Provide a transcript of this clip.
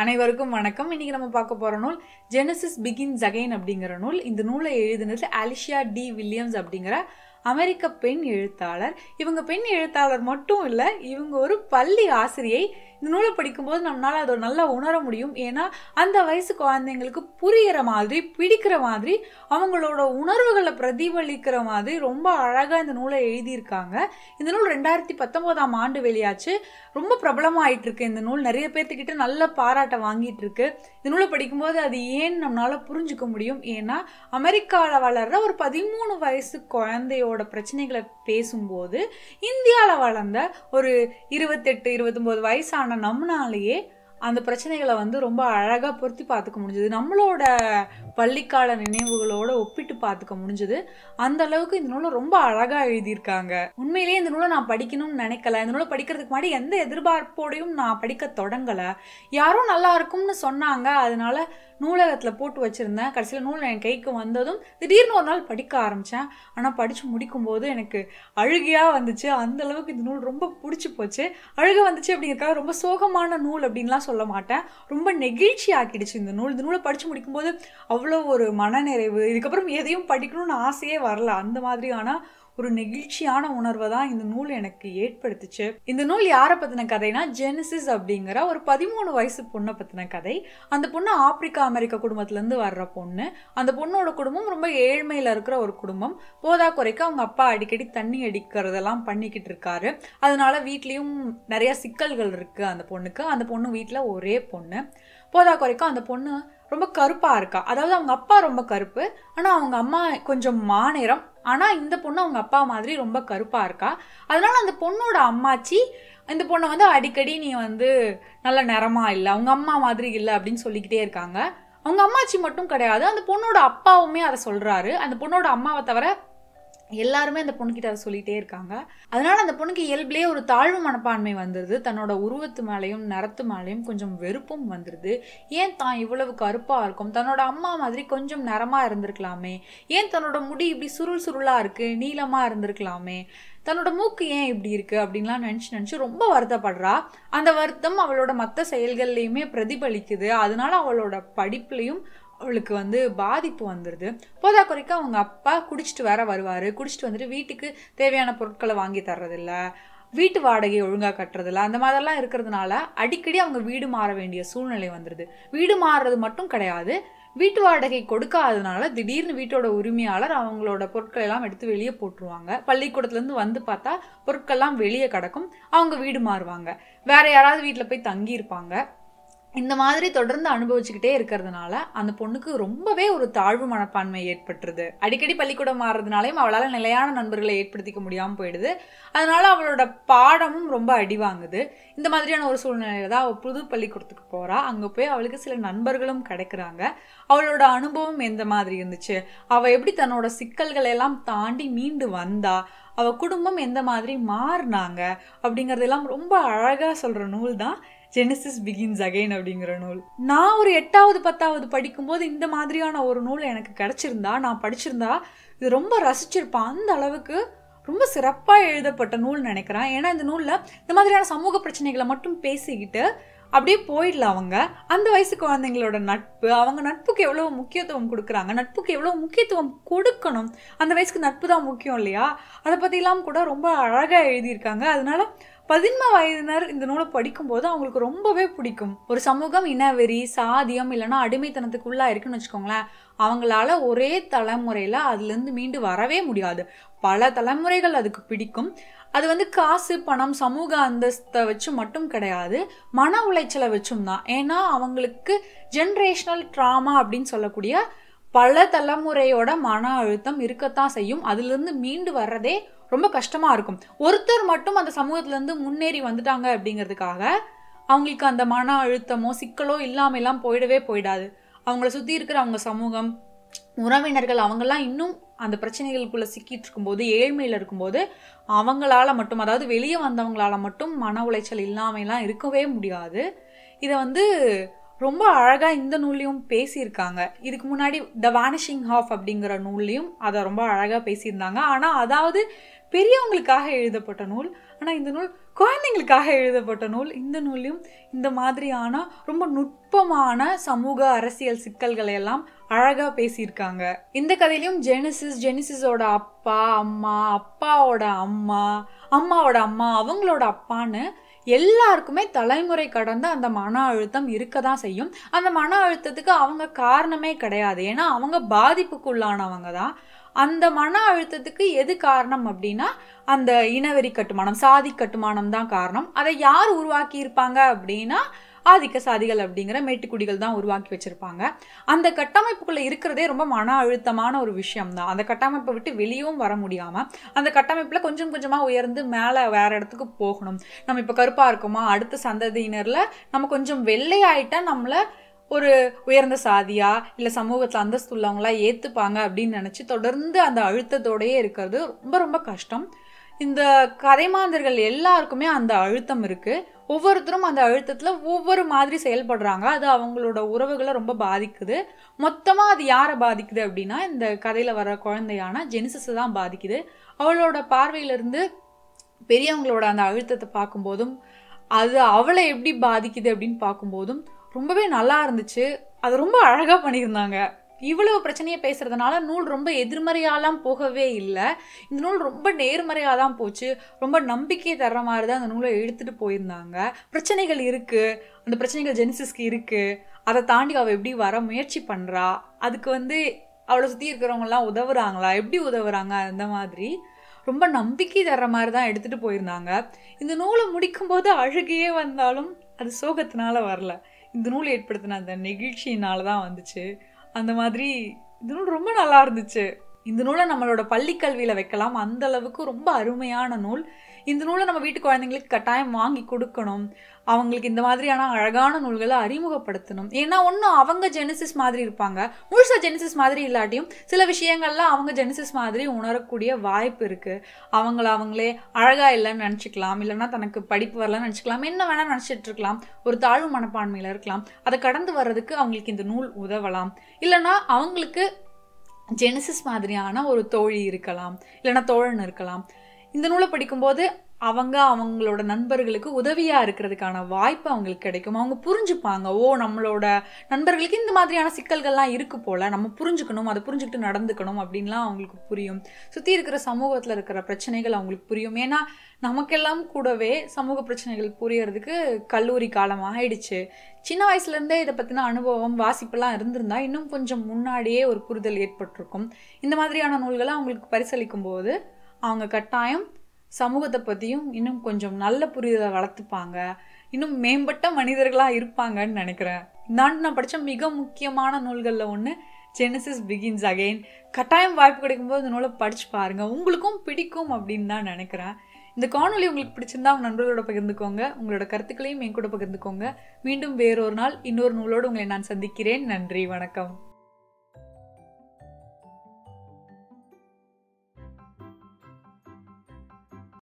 அனைவருக்கும் வணக்கம் இன்னைக்கு நம்ம பார்க்க போற நூல் ஜெனசிஸ் பிகின்ஸ் அகைன் அப்படிங்கிற நூல் இந்த நூலை எழுதினது அலிஷியா டி வில்லியம்ஸ் அப்படிங்கிற அமெரிக்க பெண் எழுத்தாளர் இவங்க பெண் எழுத்தாளர் மட்டும் இல்லை இவங்க ஒரு பள்ளி ஆசிரியை இந்த நூலை படிக்கும்போது நம்மளால அதை நல்லா உணர முடியும் ஏன்னா அந்த வயசு குழந்தைங்களுக்கு புரிகிற மாதிரி பிடிக்கிற மாதிரி அவங்களோட உணர்வுகளை பிரதிபலிக்கிற மாதிரி ரொம்ப அழகாக இந்த நூலை எழுதியிருக்காங்க இந்த நூல் ரெண்டாயிரத்தி பத்தொம்போதாம் ஆண்டு வெளியாச்சு ரொம்ப பிரபலமாயிட்டு இருக்கு இந்த நூல் நிறைய பேர்த்துக்கிட்ட நல்ல பாராட்டை வாங்கிட்டு இருக்கு இந்த நூலை படிக்கும்போது அது ஏன் நம்மளால புரிஞ்சுக்க முடியும் ஏன்னா அமெரிக்காவில் வளர்ற ஒரு பதிமூணு வயசு குழந்தையோட பிரச்சனைகளை பேசும்போது இந்தியாவில் வளர்ந்த ஒரு இருபத்தெட்டு இருபத்தொம்போது வயசான நம்மனாலேயே அந்த பிரச்சனைகளை வந்து ரொம்ப அழகாக பொருத்தி பார்த்துக்க முடிஞ்சது நம்மளோட பள்ளிக்கால நினைவுகளோட ஒப்பிட்டு பார்த்துக்க முடிஞ்சது அந்த அளவுக்கு இந்த நூலை ரொம்ப அழகாக எழுதியிருக்காங்க உண்மையிலேயே இந்த நூலை நான் படிக்கணும்னு நினைக்கல இந்த நூலை படிக்கிறதுக்கு முன்னாடி எந்த எதிர்பார்ப்போடையும் நான் படிக்க தொடங்கலை யாரும் நல்லா இருக்கும்னு சொன்னாங்க அதனால நூலகத்தில் போட்டு வச்சுருந்தேன் கடைசியில் நூல் என் கைக்கு வந்ததும் திடீர்னு ஒரு நாள் படிக்க ஆரம்பித்தேன் ஆனால் படித்து முடிக்கும்போது எனக்கு அழுகையாக வந்துச்சு அந்த அளவுக்கு இந்த நூல் ரொம்ப பிடிச்சி போச்சு அழுகை வந்துச்சு அப்படிங்கிறக்காக ரொம்ப சோகமான நூல் அப்படின்லாம் சொல்ல மாட்டேன் ரொம்ப நெகிழ்ச்சி ஆக்கிடுச்சு இந்த நூல் இந்த நூலை படித்து முடிக்கும்போது அவ்வளோ ஒரு மனநிறைவு இதுக்கப்புறம் எதையும் படிக்கணும்னு ஆசையே வரல அந்த மாதிரியான ஒரு நெகிழ்ச்சியான உணர்வை தான் இந்த நூல் எனக்கு ஏற்படுத்துச்சு இந்த நூல் யாரை பற்றின கதைனா ஜெனசிஸ் அப்படிங்கிற ஒரு பதிமூணு வயசு பொண்ணை பற்றின கதை அந்த பொண்ணு ஆப்பிரிக்கா அமெரிக்கா குடும்பத்துலேருந்து வர்ற பொண்ணு அந்த பொண்ணோட குடும்பம் ரொம்ப ஏழ்மையில் இருக்கிற ஒரு குடும்பம் போதா குறைக்க அவங்க அப்பா அடிக்கடி தண்ணி அடிக்கிறதெல்லாம் பண்ணிக்கிட்டு இருக்காரு அதனால வீட்லேயும் நிறைய சிக்கல்கள் இருக்குது அந்த பொண்ணுக்கு அந்த பொண்ணு வீட்டில் ஒரே பொண்ணு போதா குறைக்க அந்த பொண்ணு ரொம்ப கருப்பாக இருக்கா அதாவது அவங்க அப்பா ரொம்ப கருப்பு ஆனால் அவங்க அம்மா கொஞ்சம் மாநிறம் ஆனால் இந்த பொண்ணு அவங்க அப்பா மாதிரி ரொம்ப கருப்பாக இருக்கா அதனால அந்த பொண்ணோட அம்மாச்சி இந்த பொண்ணை வந்து அடிக்கடி நீ வந்து நல்ல நிறமா இல்லை அவங்க அம்மா மாதிரி இல்லை அப்படின்னு சொல்லிக்கிட்டே இருக்காங்க அவங்க அம்மாச்சி மட்டும் கிடையாது அந்த பொண்ணோட அப்பாவுமே அதை சொல்கிறாரு அந்த பொண்ணோட அம்மாவை தவிர எல்லாருமே அந்த பொண்ணுக்கிட்ட அதை சொல்லிகிட்டே இருக்காங்க அதனால அந்த பொண்ணுக்கு இயல்பிலே ஒரு தாழ்வு மனப்பான்மை வந்துடுது தன்னோட உருவத்து மேலேயும் நிறத்து மேலேயும் கொஞ்சம் வெறுப்பும் வந்துடுது ஏன் தான் இவ்வளவு கருப்பாக இருக்கும் தன்னோட அம்மா மாதிரி கொஞ்சம் நிறமாக இருந்திருக்கலாமே ஏன் தன்னோட முடி இப்படி சுருள் சுருளாக இருக்குது நீளமாக இருந்திருக்கலாமே தன்னோட மூக்கு ஏன் இப்படி இருக்கு அப்படின்லாம் நினச்சி நினச்சி ரொம்ப வருத்தப்படுறா அந்த வருத்தம் அவளோட மற்ற செயல்கள்லையுமே பிரதிபலிக்குது அதனால அவளோட படிப்புலையும் அவளுக்கு வந்து பாதிப்பு வந்துடுது போதா குறைக்க அவங்க அப்பா குடிச்சிட்டு வேற வருவார் குடிச்சிட்டு வந்துட்டு வீட்டுக்கு தேவையான பொருட்களை வாங்கி தர்றதில்ல வீட்டு வாடகை ஒழுங்காக கட்டுறதில்ல அந்த மாதிரிலாம் இருக்கிறதுனால அடிக்கடி அவங்க வீடு மாற வேண்டிய சூழ்நிலை வந்துடுது வீடு மாறுறது மட்டும் கிடையாது வீட்டு வாடகை கொடுக்காததுனால திடீர்னு வீட்டோட உரிமையாளர் அவங்களோட பொருட்களை எல்லாம் எடுத்து வெளியே போட்டுருவாங்க பள்ளிக்கூடத்துலேருந்து வந்து பார்த்தா பொருட்கள்லாம் வெளியே கிடக்கும் அவங்க வீடு மாறுவாங்க வேற யாராவது வீட்டில் போய் தங்கியிருப்பாங்க இந்த மாதிரி தொடர்ந்து அனுபவிச்சுக்கிட்டே இருக்கிறதுனால அந்த பொண்ணுக்கு ரொம்பவே ஒரு தாழ்வு மனப்பான்மை ஏற்பட்டுருது அடிக்கடி பள்ளிக்கூடம் மாறுறதுனாலையும் அவளால் நிலையான நண்பர்களை ஏற்படுத்திக்க முடியாமல் போயிடுது அதனால அவளோட பாடமும் ரொம்ப அடி வாங்குது இந்த மாதிரியான ஒரு சூழ்நிலையில தான் அவள் புது பள்ளிக்கூடத்துக்கு போகிறா அங்கே போய் அவளுக்கு சில நண்பர்களும் கிடைக்கிறாங்க அவளோட அனுபவம் எந்த மாதிரி இருந்துச்சு அவள் எப்படி தன்னோட சிக்கல்களை எல்லாம் தாண்டி மீண்டு வந்தா அவ குடும்பம் எந்த மாதிரி மாறினாங்க அப்படிங்கிறதெல்லாம் ரொம்ப அழகாக சொல்கிற நூல் தான் ஜெனசிஸ் பிகின்ஸ் அகைன் அப்படிங்கிற நூல் நான் ஒரு எட்டாவது பத்தாவது படிக்கும்போது இந்த மாதிரியான ஒரு நூல் எனக்கு கிடச்சிருந்தா நான் படிச்சிருந்தா இது ரொம்ப ரசிச்சிருப்பேன் அந்த அளவுக்கு ரொம்ப சிறப்பாக எழுதப்பட்ட நூல் நினைக்கிறேன் ஏன்னா இந்த நூலில் இந்த மாதிரியான சமூக பிரச்சனைகளை மட்டும் பேசிக்கிட்டு அப்படியே போயிடலாம் அவங்க அந்த வயசு குழந்தைங்களோட நட்பு அவங்க நட்புக்கு எவ்வளோ முக்கியத்துவம் கொடுக்குறாங்க நட்புக்கு எவ்வளோ முக்கியத்துவம் கொடுக்கணும் அந்த வயசுக்கு நட்பு தான் முக்கியம் இல்லையா அதை பற்றிலாம் கூட ரொம்ப அழகாக எழுதியிருக்காங்க அதனால பதின்ம வயதினர் இந்த நூலை படிக்கும்போது அவங்களுக்கு ரொம்பவே பிடிக்கும் ஒரு சமூகம் இனவெறி சாதியம் இல்லைன்னா அடிமைத்தனத்துக்குள்ளா இருக்குன்னு வச்சுக்கோங்களேன் அவங்களால ஒரே தலைமுறையில் அதுலேருந்து மீண்டு வரவே முடியாது பல தலைமுறைகள் அதுக்கு பிடிக்கும் அது வந்து காசு பணம் சமூக அந்தஸ்தை வச்சு மட்டும் கிடையாது மன உளைச்சலை வச்சும் தான் ஏன்னா அவங்களுக்கு ஜென்ரேஷனல் ட்ராமா அப்படின்னு சொல்லக்கூடிய பல தலைமுறையோட மன அழுத்தம் இருக்கத்தான் செய்யும் அதுலேருந்து மீண்டு வர்றதே ரொம்ப கஷ்டமாக இருக்கும் ஒருத்தர் மட்டும் அந்த சமூகத்துலேருந்து முன்னேறி வந்துட்டாங்க அப்படிங்கிறதுக்காக அவங்களுக்கு அந்த மன அழுத்தமோ சிக்கலோ இல்லாமலாம் போயிடவே போயிடாது அவங்கள சுற்றி இருக்கிற அவங்க சமூகம் உறவினர்கள் அவங்கெல்லாம் இன்னும் அந்த பிரச்சனைகளுக்குள்ளே சிக்கிட்டு இருக்கும்போது ஏழ்மையில் இருக்கும்போது அவங்களால மட்டும் அதாவது வெளியே வந்தவங்களால மட்டும் மன உளைச்சல் இல்லாமலாம் இருக்கவே முடியாது இதை வந்து ரொம்ப அழகாக இந்த நூல்லையும் பேசியிருக்காங்க இதுக்கு முன்னாடி த வானிஷிங் ஹாஃப் அப்படிங்கிற நூல்லையும் அதை ரொம்ப அழகாக பேசியிருந்தாங்க ஆனால் அதாவது பெரியவங்களுக்காக எழுதப்பட்ட நூல் ஆனால் இந்த நூல் குழந்தைங்களுக்காக எழுதப்பட்ட நூல் இந்த நூலையும் இந்த மாதிரியான ரொம்ப நுட்பமான சமூக அரசியல் சிக்கல்களை எல்லாம் அழகாக பேசியிருக்காங்க இந்த கதையிலையும் ஜெனிசிஸ் ஜெனிசிஸோட அப்பா அம்மா அப்பாவோட அம்மா அம்மாவோட அம்மா அவங்களோட அப்பான்னு எல்லாருக்குமே தலைமுறை கடந்த அந்த மன அழுத்தம் இருக்க தான் செய்யும் அந்த மன அழுத்தத்துக்கு அவங்க காரணமே கிடையாது ஏன்னா அவங்க பாதிப்புக்குள்ளானவங்க தான் அந்த மன அழுத்தத்துக்கு எது காரணம் அப்படின்னா அந்த இனவெறி கட்டுமானம் சாதி கட்டுமானம் தான் காரணம் அதை யார் உருவாக்கி இருப்பாங்க அப்படின்னா ஆதிக்க சாதிகள் அப்படிங்கிற மேட்டுக்குடிகள் தான் உருவாக்கி வச்சிருப்பாங்க அந்த கட்டமைப்புக்குள்ள இருக்கிறதே ரொம்ப மன அழுத்தமான ஒரு விஷயம் தான் அந்த கட்டமைப்பை விட்டு வெளியவும் வர முடியாம அந்த கட்டமைப்புல கொஞ்சம் கொஞ்சமா உயர்ந்து மேல வேற இடத்துக்கு போகணும் நம்ம இப்ப கருப்பா இருக்கோமா அடுத்த சந்ததியினர்ல நம்ம கொஞ்சம் வெள்ளையாயிட்டா நம்மள ஒரு உயர்ந்த சாதியா இல்லை சமூகத்தில் அந்தஸ்து உள்ளவங்களா ஏற்றுப்பாங்க அப்படின்னு நினச்சி தொடர்ந்து அந்த அழுத்தத்தோடையே இருக்கிறது ரொம்ப ரொம்ப கஷ்டம் இந்த கதைமாந்தர்கள் எல்லாருக்குமே அந்த அழுத்தம் இருக்குது ஒவ்வொருத்தரும் அந்த அழுத்தத்தில் ஒவ்வொரு மாதிரி செயல்படுறாங்க அது அவங்களோட உறவுகளை ரொம்ப பாதிக்குது மொத்தமாக அது யாரை பாதிக்குது அப்படின்னா இந்த கதையில் வர குழந்தையான ஜெனிசஸை தான் பாதிக்குது அவளோட பார்வையிலிருந்து பெரியவங்களோட அந்த அழுத்தத்தை பார்க்கும்போதும் அது அவளை எப்படி பாதிக்குது அப்படின்னு பார்க்கும்போதும் ரொம்பவே நல்லா இருந்துச்சு அது ரொம்ப அழகாக பண்ணியிருந்தாங்க இவ்வளவு பிரச்சனையை பேசுறதுனால நூல் ரொம்ப எதிர்மறையாலாம் போகவே இல்லை இந்த நூல் ரொம்ப நேர்மறையாக தான் போச்சு ரொம்ப நம்பிக்கை தர்ற மாதிரி தான் அந்த நூலை எடுத்துட்டு போயிருந்தாங்க பிரச்சனைகள் இருக்கு அந்த பிரச்சனைகள் ஜெனிசிஸ்க்கு இருக்கு அதை தாண்டி அவள் எப்படி வர முயற்சி பண்றா அதுக்கு வந்து அவளை சுற்றி இருக்கிறவங்கலாம் உதவுறாங்களா எப்படி உதவுறாங்க அந்த மாதிரி ரொம்ப நம்பிக்கை தர்ற மாதிரி தான் எடுத்துட்டு போயிருந்தாங்க இந்த நூலை முடிக்கும்போது அழுகையே வந்தாலும் அது சோகத்தினால வரல இந்த நூல் ஏற்படுத்தின அந்த நெகிழ்ச்சியினால தான் வந்துச்சு அந்த மாதிரி இந்த நூல் ரொம்ப நல்லா இருந்துச்சு இந்த நூலை நம்மளோட பள்ளி கல்வியில் வைக்கலாம் அந்த அளவுக்கு ரொம்ப அருமையான நூல் இந்த நூலை நம்ம வீட்டு குழந்தைங்களுக்கு கட்டாயம் வாங்கி கொடுக்கணும் அவங்களுக்கு இந்த மாதிரியான அழகான நூல்களை அறிமுகப்படுத்தணும் ஏன்னா ஒன்றும் அவங்க ஜெனிசிஸ் மாதிரி இருப்பாங்க முழுசா ஜெனிசிஸ் மாதிரி இல்லாட்டியும் சில விஷயங்கள்லாம் அவங்க ஜெனிசிஸ் மாதிரி உணரக்கூடிய வாய்ப்பு இருக்கு அவங்கள அவங்களே அழகா இல்லைன்னு நினச்சிக்கலாம் இல்லைன்னா தனக்கு படிப்பு வரலன்னு நினச்சிக்கலாம் என்ன வேணா நினச்சிட்டு இருக்கலாம் ஒரு தாழ்வு மனப்பான்மையில் இருக்கலாம் அதை கடந்து வர்றதுக்கு அவங்களுக்கு இந்த நூல் உதவலாம் இல்லைன்னா அவங்களுக்கு ஜெனசிஸ் மாதிரியான ஒரு தோழி இருக்கலாம் இல்லைன்னா தோழன் இருக்கலாம் இந்த நூலை படிக்கும்போது அவங்க அவங்களோட நண்பர்களுக்கு உதவியாக இருக்கிறதுக்கான வாய்ப்பு அவங்களுக்கு கிடைக்கும் அவங்க புரிஞ்சுப்பாங்க ஓ நம்மளோட நண்பர்களுக்கு இந்த மாதிரியான சிக்கல்கள்லாம் இருக்கு போல நம்ம புரிஞ்சுக்கணும் அதை புரிஞ்சுக்கிட்டு நடந்துக்கணும் அப்படின்லாம் அவங்களுக்கு புரியும் சுற்றி இருக்கிற சமூகத்தில் இருக்கிற பிரச்சனைகள் அவங்களுக்கு புரியும் ஏன்னா நமக்கெல்லாம் கூடவே சமூக பிரச்சனைகள் புரியறதுக்கு கல்லூரி காலம் ஆயிடுச்சு சின்ன வயசுலேருந்தே இதை பற்றின அனுபவம் வாசிப்பெல்லாம் இருந்திருந்தா இன்னும் கொஞ்சம் முன்னாடியே ஒரு புரிதல் ஏற்பட்டிருக்கும் இந்த மாதிரியான நூல்களை அவங்களுக்கு பரிசளிக்கும் போது அவங்க கட்டாயம் சமூகத்தை பற்றியும் இன்னும் கொஞ்சம் நல்ல புரிதலை வளர்த்துப்பாங்க இன்னும் மேம்பட்ட மனிதர்களாக இருப்பாங்கன்னு நினைக்கிறேன் இந்த ஆண்டு நான் படித்த மிக முக்கியமான நூல்களில் ஒன்று ஜெனசிஸ் பிகின்ஸ் அகெயின் கட்டாயம் வாய்ப்பு கிடைக்கும்போது இந்த நூலை படித்து பாருங்கள் உங்களுக்கும் பிடிக்கும் அப்படின்னு தான் நினைக்கிறேன் இந்த காணொலி உங்களுக்கு பிடிச்சிருந்தா உங்கள் நண்பர்களோட பகிர்ந்துக்கோங்க உங்களோட கருத்துக்களையும் என் கூட பகிர்ந்துக்கோங்க மீண்டும் வேறொரு நாள் இன்னொரு நூலோடு உங்களை நான் சந்திக்கிறேன் நன்றி வணக்கம்